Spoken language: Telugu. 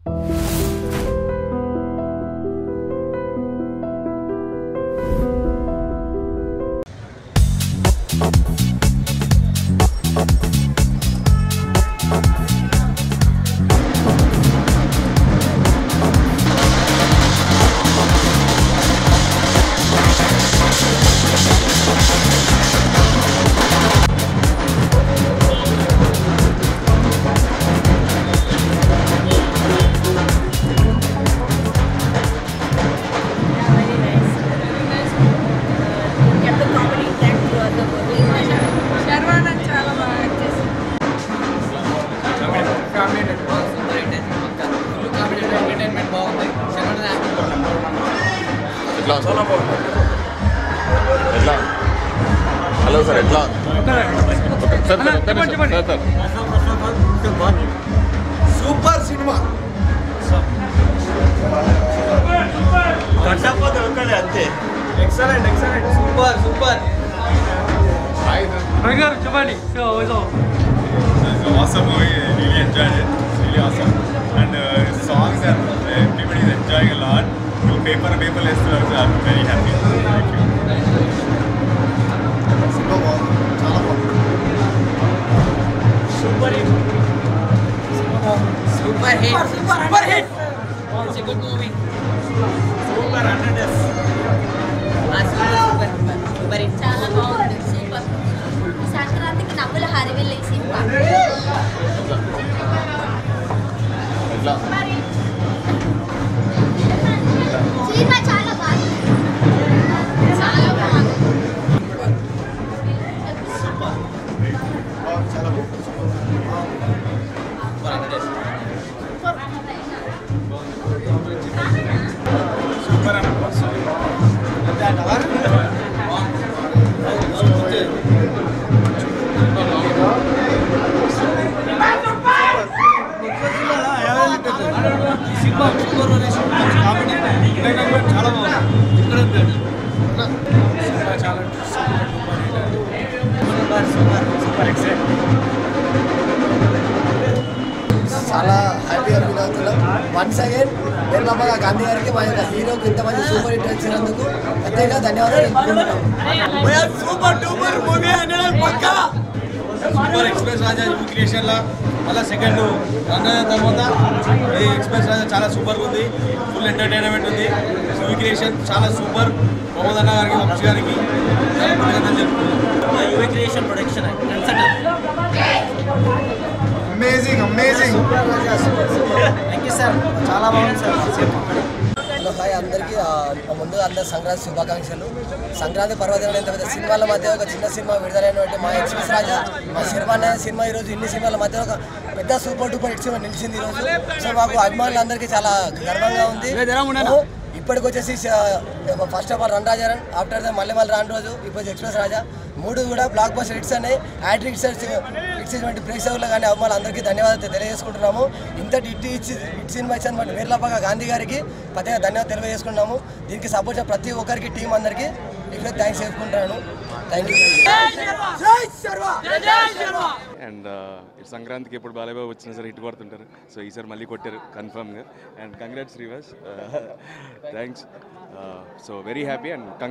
very nice. You guys uh, kept the comedy intact throughout the movie. Sharwanand చాలా బాగా యాక్ట్ చేశారు family network super hit full comedy entertainment బాగుంది శర్మన్ యాక్టింగ్ ఎట్లా చాలా బాగుంది ఎట్లా హలో సార్ ఎట్లా ఓకే, సార్ సార్ ఒక్క నిమిషం. సార్ సార్ సూపర్ సినిమా అంతే excellent excellent super super hi sir It's an awesome movie. I really enjoyed it. It's really awesome. And uh, songs and everybody is enjoying a lot. Full paper paper list. So I'm very happy. Thank you. Cinema బాగుంది చాలా బాగుంది super hit super hit it's good movie super hundred days super super hit చాలా బాగుంది సూపర్ ఈ సంక్రాంతికి నవ్వుల హరివిల్ ఈ సినిమా ఎట్లా సినిమా చాలా బాగుంది చాలా బాగుంది చాలా బాగుంది Super and awesome. చాలా హ్యాపీగా ఫీల్ అవుతున్నాం వన్స్ అగైన్ నిర్మలమ్మ గాంధీ గారికి మా యొక్క హీరోకి ఇంతమంది సూపర్ హిట్ వచ్చినందుకు ప్రత్యేకంగా ధన్యవాదాలు తెలుపుకుంటున్నాం సూపర్ డూపర్ మూవీ అనేది పక్కా super Express Raja new creation లా మళ్ళీ సెకండ్ రన్ అయిన తర్వాత ఈ ఎక్స్ప్రెస్ రాజా చాలా సూపర్ ఉంది ఫుల్ ఎంటర్టైన్మెంట్ ఉంది న్యూ క్రియేషన్ చాలా సూపర్ మహమ్మద్ అన్న గారికి వంశీ గారికి చాలా కృతజ్ఞతలు చెప్పుకున్నాం Yuva creation production amazing amazing thank you sir చాలా బాగుంది సార్ హలో హాయ్ అందరికీ ఆ, ముందుగా అందరు సంక్రాంతి శుభాకాంక్షలు సంక్రాంతి పర్వదినాలు ఎంత పెద్ద సినిమాల మధ్య ఒక చిన్న సినిమా విడుదలైనటువంటి మా ఎక్స్ప్రెస్ రాజా మా శర్వాన్ అనే సినిమా ఈరోజు ఇన్ని సినిమాల మధ్య ఒక పెద్ద సూపర్ డూపర్ హిట్ సినిమా నిలిచింది ఈరోజు సో మాకు అభిమానులందరికీ చాలా గర్వంగా ఉంది ఇప్పటికి వచ్చేసి first of all run Raja Run after the మళ్ళీ మళ్ళీ రాను రోజు ఇప్పుడు ఎక్స్ప్రెస్ రాజా మూడు కూడా బ్లాక్ బస్టర్ హిట్స్ అనేవి హ్యాట్రిక్ హిట్స్ హిట్స్ ఇటువంటి ప్రేక్షకులు కానీ అభిమానులు అందరికీ ధన్యవాదాలు తెలియజేసుకుంటున్నాము ఇంతటి హిట్ ఇచ్చి హిట్ సినిమా ఇచ్చినటువంటి వీర్లప్పగా గాంధీ గారికి ప్రత్యేక ధన్యవాదాలు తెలియజేసుకుంటున్నాము దీనికి సపోర్ట్ చేసిన ప్రతి ఒక్కరికి టీం అందరికీ ఇక్కడ థ్యాంక్స్ చెప్పుకుంటున్నాను థ్యాంక్ యూ అండ్ సంక్రాంతికి ఎప్పుడు బాలయ్య వచ్చినా సరే హిట్ కొడుతుంటారు సో ఈసారి మళ్ళీ కొట్టారు కన్ఫర్మ్గా and congrats Srivas thanks so very happy and